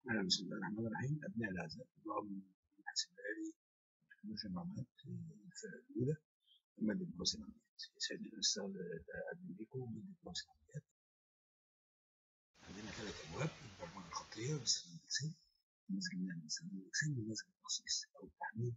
بسم الله الرحمن الرحيم أبناء الأعزاء طلاب الحاسب الآلي وتكنولوجيا المعلومات الفرقة الأولى مادة دراسة العمليات يسعدني أن أقدم لكم مادة دراسة العمليات عندنا ثلاث أبواب البرمجة الخطية باستخدام الإكسل نماذج النقل باستخدام الإكسل ونماذج التخصيص أو التحميل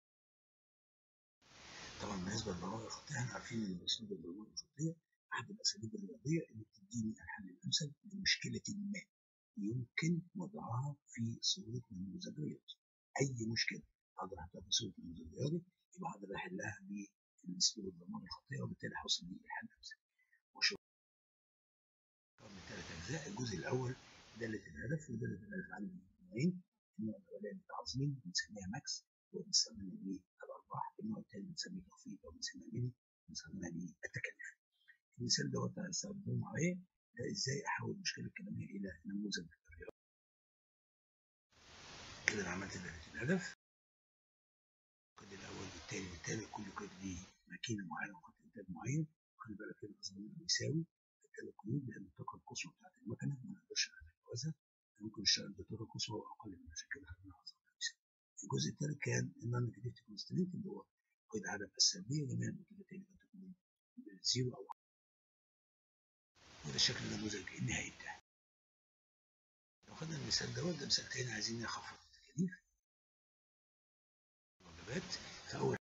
طبعا بالنسبة للبرمجة الخطية احنا عارفين إن أسلوب البرمجة الخطية أحد الأساليب الرياضية اللي بتديني الحل الأمثل لمشكلة ما يمكن وضعها في صورة نموذج رياضي أي مشكلة أقدر أحطها في صورة نموذج رياضي يبقى أقدر أحلها بأسلوب البرمجة الخطية وبالتالي هوصل بيه الحل الأمثل وشغل من ثلاث أجزاء الجزء الأول دالة الهدف ودالة الهدف عندي نوعين النوع الأولاني تعظيم بنسميها ماكس وبنستخدمها للأرباح النوع الثاني بنسميه تخفيض أو بنسميها ميني بنستخدمها للتكاليف المثال دوت هستخدمه معايا ازاي احول المشكله الكلاميه الى نموذج رياضي كده انا عملت الهدف القيد الاول والثاني والثالث كل قيد ليه ماكينه معينه وخط انتاج معين خلي بالك هنا اصغر منه بيساوي الثلاث قيود لان الطاقه القصوى بتاعت المكنه ما نقدرش نتجاوزها ممكن نشتغل بطاقه قصوى واقل من عشان كده خدنا اصغر بيساوي الجزء الثالث كان النون نيجاتيف كونستنت اللي هو قيد عدم السلبيه جميع النتيجتين اللي تكون زيرو او وده شكل النموذج النهائي بتاعي لو خدنا المثال دوت ده مثال تاني عايزين نخفض التكاليف الوجبات فأول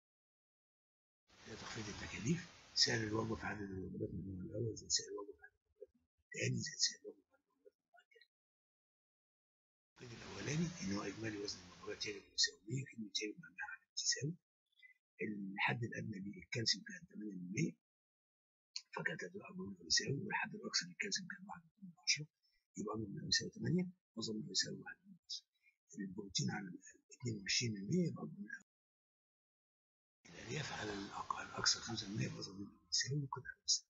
تخفيض التكاليف سعر الوجبة في عدد الوجبات من النوع الأول زي سعر الوجبة في عدد الوجبات الثاني زي سعر الوجبة في عدد الوجبات المؤجلة القيد الأولاني إن هو إجمالي وزن الوجبات يجب أن يساوي 100 كلمة يجب معناها على تساوي الحد الأدنى للكالسيوم كان 8% فكانت هتبقى أكبر من يساوي والحد الأقصى للكالسيوم كان 1 من 10 يبقى أكبر من يساوي 8 أصغر من يساوي 1 من 10 البروتين على 22% يبقى أكبر من الألياف على الأقصى 5% يبقى أصغر من يساوي وكده بس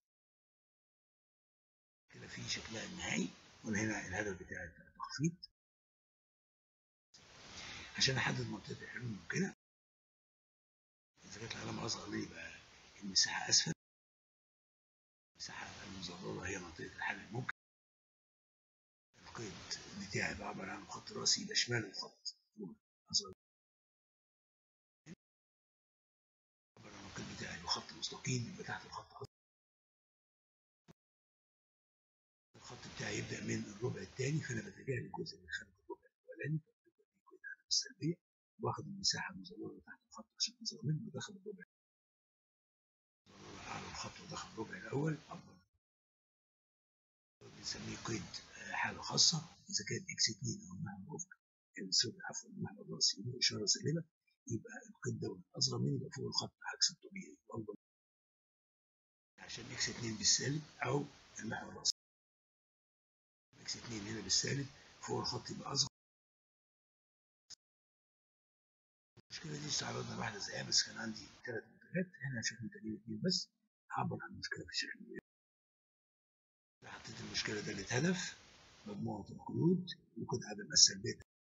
كده في شكلها النهائي وأنا هنا الهدف بتاعي التخفيض عشان أحدد منطقة الحلول الممكنة إذا كانت العلامة أصغر ليه يبقى المساحة أسفل المساحة المظللة هي منطقة الحل الممكن القيد بتاعي بعبر عن خط راسي يبقى شمال الخط أصغر بعبر عن القيد بتاعي بخط مستقيم يبقى تحت الخط أصغر الخط بتاعي يبدأ من الربع الثاني فأنا بتجاهل الجزء اللي خارج الربع الأولاني فبتبقى دي قيد علامة السلبية واخد المساحة المظللة تحت الخط عشان أصغر منه وداخل الربع على الخط وداخل الربع الأول أفضل بنسميه قيد حالة خاصة إذا كان إكس 2 أو المعنى الأفق السوري عفوا المعنى الرأسي له إشارة سالبة يبقى القيد دوت أصغر منه يبقى فوق الخط عكس الطبيعي وأكبر عشان إكس 2 بالسالب أو المعنى الرأسي إكس 2 هنا بالسالب فوق الخط يبقى أصغر المشكلة دي استعرضنا واحدة زيها بس كان عندي ثلاث منتجات هنا شكل منتجين اثنين بس هعبر عن المشكلة في الشكل الرياضي حطيت المشكلة دالة هدف مجموعة القيود وقد عدم السلبية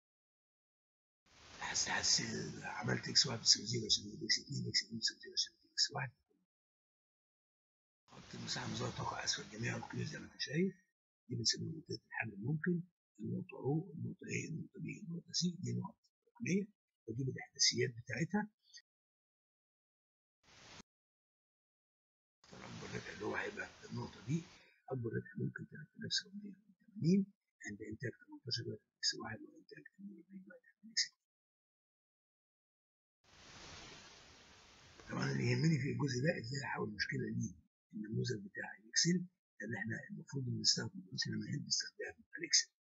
حس حس عملت اكس واحد بيساوي زيرو عشان اكس اتنين اكس اتنين بيساوي زيرو عشان اكس واحد خط المساحة مزار تقع أسفل جميع القيود زي ما أنت شايف دي بنسميها منطقة الحل الممكن النقطة أو النقطة A النقطة B النقطة C دي نقط رقمية بجيب الإحداثيات بتاعتها اختار أكبر ربح اللي هو هيبقى النقطة دي أكبر ربح ممكن 3780 عند إنتاج 18 واحد إكس واحد وإنتاج 48 واحد إكس طبعا اللي يهمني في الجزء ده إزاي أحول المشكلة ليه النموذج بتاع الإكسل لأن إحنا المفروض نستخدم الأمثلة ما هي باستخدام الإكسل